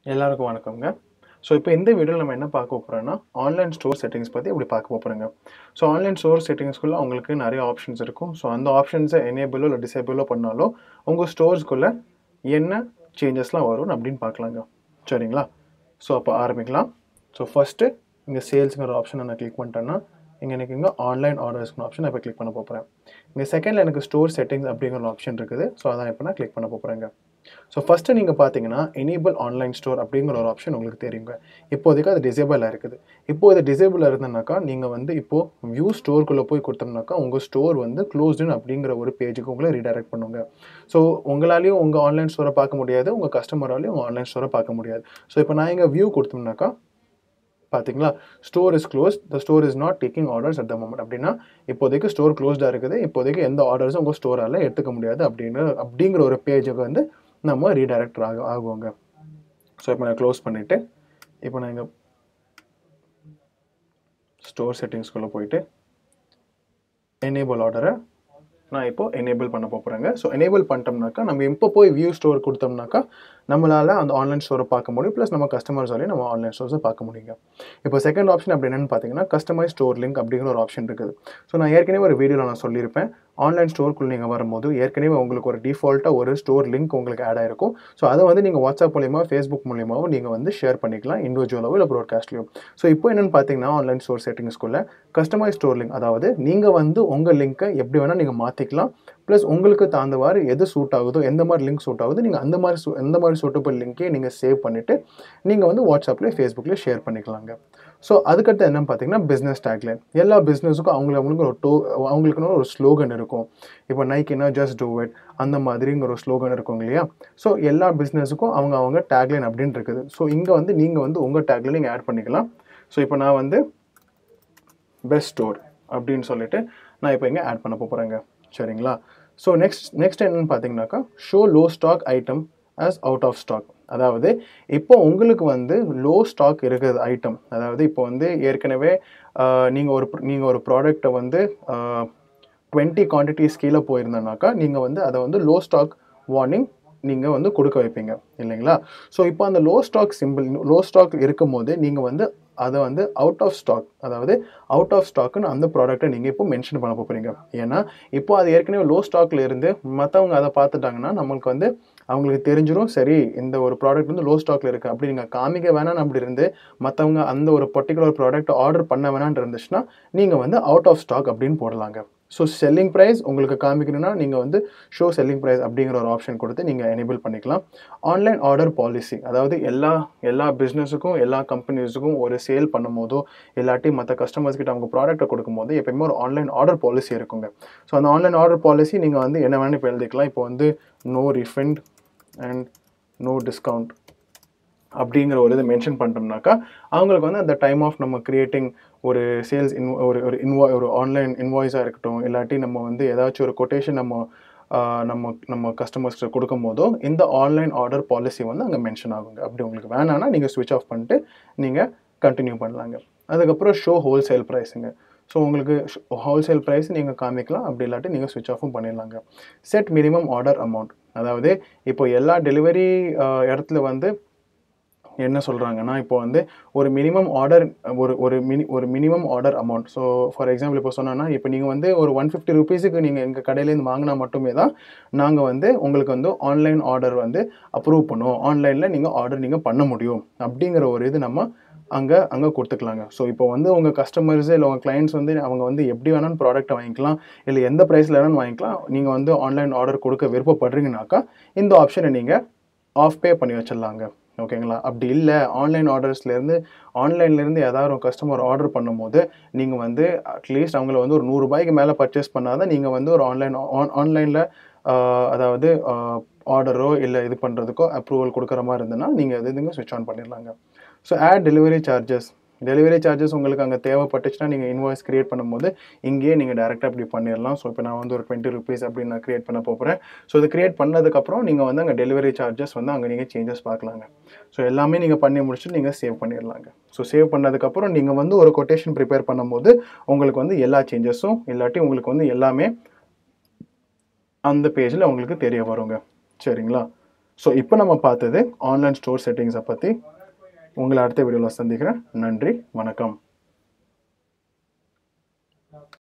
எல்லாருக்கும் வணக்கம்ங்க ஸோ இப்போ இந்த வீடியோவில் நம்ம என்ன பார்க்க போகிறோம்னா ஆன்லைன் ஸ்டோர் செட்டிங்ஸ் பற்றி இப்படி பார்க்க போகிறோங்க ஸோ ஆன்லைன் ஸ்டோர் செட்டிங்ஸ்குள்ளே உங்களுக்கு நிறைய ஆப்ஷன்ஸ் இருக்கும் ஸோ அந்த ஆப்ஷன்ஸை எனேபிளோ இல்லை டிசேபிளோ பண்ணாலோ உங்கள் ஸ்டோர்ஸ்குள்ளே என்ன சேஞ்சஸ்லாம் வரும் அப்படின்னு பார்க்கலாங்க சரிங்களா ஸோ அப்போ ஆரம்பிக்கலாம் ஸோ ஃபஸ்ட்டு இங்கே சேல்ஸுங்கிற ஆப்ஷனை நான் கிளிக் பண்ணிட்டேன்னா இங்கே எனக்கு இங்கே ஆன்லைன் ஆர்டர்ஸ்க்கு ஆப்ஷன் இப்போ கிளிக் பண்ண போகிறேன் இங்கே செகண்டில் எனக்கு ஸ்டோர் செட்டிங்ஸ் அப்படிங்கிற ஆப்ஷன் இருக்குது ஸோ அதான் இப்போ நான் கிளிக் பண்ண போகிறேங்க ஸோ ஃபஸ்ட்டு நீங்கள் பார்த்தீங்கன்னா எனேபிள் ஆன்லைன் ஸ்டோர் அப்படிங்கிற ஒரு ஆப்ஷன் உங்களுக்கு தெரியுங்க இப்போதைக்கு அது டிசேபிளாக இருக்குது இப்போ இது டிசேபிளாக இருந்தனாக்கா நீங்கள் வந்து இப்போது வியூ ஸ்டோருக்குள்ளே போய் கொடுத்தோம்னாக்கா உங்கள் ஸ்டோர் வந்து க்ளோஸ்டுன்னு அப்படிங்கிற ஒரு பேஜுக்கு உங்களை ரீடைரக்ட் பண்ணுங்க ஸோ உங்களாலையும் உங்கள் ஆன்லைன் ஸ்டோரை பார்க்க முடியாது உங்கள் கஸ்டமராலையும் உங்கள் ஆன்லைன் ஸ்டோரை பார்க்க முடியாது ஸோ இப்போ நான் இங்கே வியூ கொடுத்தோம்னாக்கா பார்த்தீங்களா store is close the store is not taking orders at the moment அப்படின்னா இப்போதைக்கு ஸ்டோர் க்ளோஸ்டாக இருக்குது இப்போதைக்கு எந்த ஆர்டர்ஸும் உங்கள் ஸ்டோரால் எடுத்துக்க முடியாது அப்படின்னு அப்படிங்கிற ஒரு பேஜுக்கு வந்து நம்ம ரீடைரக்ட் ஆக ஆகுவோங்க ஸோ இப்போ நான் க்ளோஸ் பண்ணிவிட்டு இப்போ நான் இங்கே ஸ்டோர் செட்டிங்ஸ்குள்ளே போயிட்டு எனேபிள் ஆர்டரை நான் இப்போ எனேபிள் பண்ண போகிறேங்க ஸோ எனேபிள் பண்ணிட்டோம்னாக்கா நம்ம இப்போ போய் வியூ ஸ்டோர் கொடுத்தோம்னாக்கா நம்மளால் அந்த ஆன்லைன் ஸ்டோரை பார்க்க முடியும் ப்ளஸ் நம்ம கஸ்டமர்ஸாலையும் நம்ம ஆன்லைன் ஸ்டோர்ஸை பார்க்க முடியுங்க இப்போ செகண்ட் ஆப்ஷன் அப்படி என்னென்னு பார்த்தீங்கன்னா கஸ்டமைஸ் ஸ்டோர் லிங்க் அப்படிங்கிற ஒரு ஆப்ஷன் இருக்குது ஸோ நான் ஏற்கனவே ஒரு வீடியோவில் நான் சொல்லியிருப்பேன் ஆன்லைன் ஸ்டோருக்குள்ள நீங்கள் வரும்போது ஏற்கனவே உங்களுக்கு ஒரு டிஃபால்ட்டாக ஒரு ஸ்டோர் லிங்க் உங்களுக்கு ஆட் ஆயிருக்கும் ஸோ அதை வந்து நீங்கள் வாட்ஸ்அப் மூலியமாக ஃபேஸ்புக் மூலியமாகவும் நீங்கள் வந்து ஷேர் பண்ணிக்கலாம் இண்டிவிஜுவலாகவோ இல்லை ப்ராட்காஸ்ட்லையும் ஸோ இப்போ என்னென்னு பார்த்தீங்கன்னா ஆன்லைன் ஸ்டோர் செட்டிங்ஸ்குள்ளே கஸ்டமைஸ் ஸ்டோர் லிங்க் அதாவது நீங்கள் வந்து உங்கள் லிங்க்கை எப்படி வேணால் நீங்கள் மாற்றிக்கலாம் ப்ளஸ் உங்களுக்கு தகுந்தவாறு எது சூட் ஆகுதோ எந்த மாதிரி லிங்க் சூட் ஆகுதோ நீங்கள் அந்த மாதிரி சூ எந்த மாதிரி சூட்டபிள் லிங்க்கே நீங்கள் சேவ் பண்ணிவிட்டு நீங்கள் வந்து வாட்ஸ்அப்லேயே ஃபேஸ்புக்லேயே ஷேர் பண்ணிக்கலாங்க ஸோ அதுக்கடுத்து என்னன்னு பார்த்தீங்கன்னா பிஸ்னஸ் டேக்லைன் எல்லா பிஸ்னஸுக்கும் அவங்களுக்கு அவங்களுக்கு ஒரு டோ அவங்களுக்குன்னு ஒரு ஸ்லோகன் இருக்கும் இப்போ நைக்கினா ஜஸ்ட் டூ இட் அந்த மாதிரிங்கிற ஒரு ஸ்லோகன் இருக்கும் இல்லையா ஸோ எல்லா பிஸ்னஸுக்கும் அவங்க அவங்க டேக்லைன் அப்படின்னு இருக்குது ஸோ இங்கே வந்து நீங்கள் வந்து உங்கள் டேக்லைன் நீங்கள் ஆட் பண்ணிக்கலாம் ஸோ இப்போ நான் வந்து பெஸ்ட் ஸ்டோர் அப்படின்னு சொல்லிட்டு நான் இப்போ இங்கே ஆட் பண்ண போகிறேங்க சரிங்களா ஸோ நெக்ஸ்ட் நெக்ஸ்ட் என்னன்னு பார்த்தீங்கன்னாக்கா show low stock item as out of stock அதாவது இப்போ உங்களுக்கு வந்து லோ ஸ்டாக் இருக்கிறது ஐட்டம் அதாவது இப்போ வந்து ஏற்கனவே நீங்கள் ஒரு நீங்கள் ஒரு ப்ராடக்டை வந்து டுவெண்ட்டி குவான்டிட்டிஸ் கீழே போயிருந்தனாக்கா நீங்கள் வந்து அதை வந்து லோ ஸ்டாக் வார்னிங் நீங்கள் வந்து கொடுக்க வைப்பீங்க இல்லைங்களா ஸோ இப்போ அந்த low stock simple low stock இருக்கும் போது நீங்கள் வந்து அதை வந்து அவுட் ஆஃப் ஸ்டாக் அதாவது அவுட் ஆஃப் ஸ்டாக்குன்னு அந்த ப்ராடக்ட்டை நீங்கள் இப்போ மென்ஷன் பண்ண போகிறீங்க ஏன்னா இப்போ அது ஏற்கனவே லோ ஸ்டாக்ல இருந்து மற்றவங்க அதை பார்த்துட்டாங்கன்னா நம்மளுக்கு வந்து அவங்களுக்கு தெரிஞ்சிடும் சரி இந்த ஒரு ப்ராடக்ட் வந்து லோ ஸ்டாக்ல இருக்குது அப்படி நீங்கள் காமிக்க வேணாம்னு அப்படி இருந்து மற்றவங்க அந்த ஒரு பர்டிகுலர் ப்ராடக்ட் ஆர்டர் பண்ண வேணான்னு இருந்துச்சுன்னா நீங்கள் வந்து அவுட் ஆஃப் ஸ்டாக் அப்படின்னு போடலாங்க ஸோ செல்லிங் ப்ரைஸ் உங்களுக்கு காமிக்கணும்னா நீங்கள் வந்து ஷோ செல்லிங் ப்ரைஸ் அப்படிங்கிற ஒரு ஆப்ஷன் கொடுத்து நீங்கள் எனேபிள் பண்ணிக்கலாம் ஆன்லைன் ஆர்டர் பாலிசி அதாவது எல்லா எல்லா பிஸ்னஸுக்கும் எல்லா கம்பெனிஸுக்கும் ஒரு சேல் பண்ணும் போதோ இல்லாட்டி மற்ற கஸ்டமர்ஸ் கிட்ட அவங்க ப்ராடக்ட்டை கொடுக்கும்போது எப்பயுமே ஒரு ஆன்லைன் ஆர்டர் பாலிசி இருக்குங்க ஸோ அந்த ஆன்லைன் ஆர்டர் பாலிசி நீங்கள் வந்து என்ன வேணும் இப்போ எழுதிக்கலாம் இப்போ வந்து no refund and no discount அப்படிங்கிற ஒரு இது மென்ஷன் பண்ணிட்டோம்னாக்கா அவங்களுக்கு வந்து அந்த டைம் ஆஃப் நம்ம கிரியேட்டிங் ஒரு சேல்ஸ் இன் ஒரு ஒரு இன்வாய் ஒரு ஆன்லைன் இன்வாய்ஸாக இருக்கட்டும் இல்லாட்டி நம்ம வந்து ஏதாச்சும் ஒரு கொட்டேஷன் நம்ம நம்ம நம்ம கஸ்டமர்ஸ்க்கு கொடுக்கும் போதோ இந்த ஆன்லைன் ஆர்டர் பாலிசி வந்து அங்கே மென்ஷன் ஆகுங்க அப்படி உங்களுக்கு வேணான்னா நீங்கள் ஸ்விட்ச் ஆஃப் பண்ணிட்டு நீங்கள் கண்டினியூ பண்ணலாங்க அதுக்கப்புறம் ஷோ ஹோல்சேல் ப்ரைஸுங்க ஸோ உங்களுக்கு ஹோல்சேல் ப்ரைஸ் நீங்கள் காமிக்கலாம் அப்படி இல்லாட்டி நீங்கள் ஸ்விட்ச் ஆஃபும் பண்ணிடலாங்க செட் மினிமம் ஆர்டர் அமௌண்ட் அதாவது இப்போ எல்லா டெலிவரி இடத்துல வந்து என்ன சொல்கிறாங்கன்னா இப்போ வந்து ஒரு மினிமம் ஆர்டர் ஒரு ஒரு மினி ஒரு minimum order amount so for example இப்போ சொன்னோன்னா இப்போ நீங்கள் வந்து ஒரு ஒன் ஃபிஃப்டி ருபீஸுக்கு நீங்கள் எங்கள் கடையிலேருந்து வாங்கினா மட்டுமே தான் நாங்கள் வந்து உங்களுக்கு வந்து ஆன்லைன் ஆர்டர் வந்து அப்ரூவ் பண்ணுவோம் ஆன்லைனில் நீங்கள் ஆர்டர் நீங்கள் பண்ண முடியும் அப்படிங்கிற ஒரு இது நம்ம அங்கே அங்கே கொடுத்துக்கலாங்க ஸோ இப்போ வந்து உங்கள் கஸ்டமர்ஸு இல்லை உங்கள் கிளைண்ட்ஸ் வந்து அவங்க வந்து எப்படி வேணாலும் ப்ராடக்ட்டை வாங்கிக்கலாம் இல்லை எந்த ப்ரைஸில் வேணாலும் வாங்கிக்கலாம் நீங்கள் வந்து ஆன்லைன் ஆர்டர் கொடுக்க விருப்பப்படுறீங்கனாக்கா இந்த ஆப்ஷனை நீங்கள் ஆஃப் பே பண்ணி வச்சிடலாங்க ஓகேங்களா அப்படி இல்லை ஆன்லைன் ஆர்டர்ஸ்லேருந்து ஆன்லைன்லேருந்து ஏதாவது ஒரு கஸ்டமர் ஆர்டர் பண்ணும்போது நீங்கள் வந்து அட்லீஸ்ட் அவங்கள வந்து ஒரு நூறுரூபாய்க்கு மேலே பர்ச்சேஸ் பண்ணாதான் நீங்கள் வந்து ஒரு ஆன்லைன் ஆன்லைனில் அதாவது ஆர்டரோ இல்லை இது பண்ணுறதுக்கோ அப்ரூவல் கொடுக்குற மாதிரி இருந்ததுன்னா நீங்கள் இது இதுங்க ஸ்விட்ச் ஆன் பண்ணிடலாங்க so add delivery charges delivery charges உங்களுக்கு அங்கே தேவைப்பட்டுச்சுன்னா நீங்கள் இன்வாய்ஸ் க்ரியேட் பண்ணும்போது இங்கேயே நீங்கள் டேரெக்டாக அப்படி பண்ணிடலாம் ஸோ இப்போ நான் வந்து ஒரு டுவெண்ட்டி ருபீஸ் அப்படின்னு நான் க்ரியேட் பண்ண போகிறேன் ஸோ இது க்ரியேட் பண்ணதுக்கப்புறம் நீங்கள் வந்து அங்கே டெலிவரி சார்ஜஸ் வந்து அங்கே நீங்கள் சேஞ்சஸ் பார்க்கலாங்க ஸோ எல்லாமே நீங்கள் பண்ணி முடிச்சுட்டு நீங்கள் சேவ் பண்ணிடலாங்க ஸோ சேவ் பண்ணதுக்கப்புறம் நீங்கள் வந்து ஒரு கொட்டேஷன் ப்ரிப்பேர் பண்ணும்போது உங்களுக்கு வந்து எல்லா சேஞ்சஸும் இல்லாட்டி உங்களுக்கு வந்து எல்லாமே அந்த பேஜில் உங்களுக்கு தெரிய வருங்க சரிங்களா ஸோ இப்போ நம்ம பார்த்தது ஆன்லைன் ஸ்டோர் செட்டிங்ஸை பற்றி உங்களை அடுத்த வீடியோவில் சந்திக்கிறேன் நன்றி வணக்கம்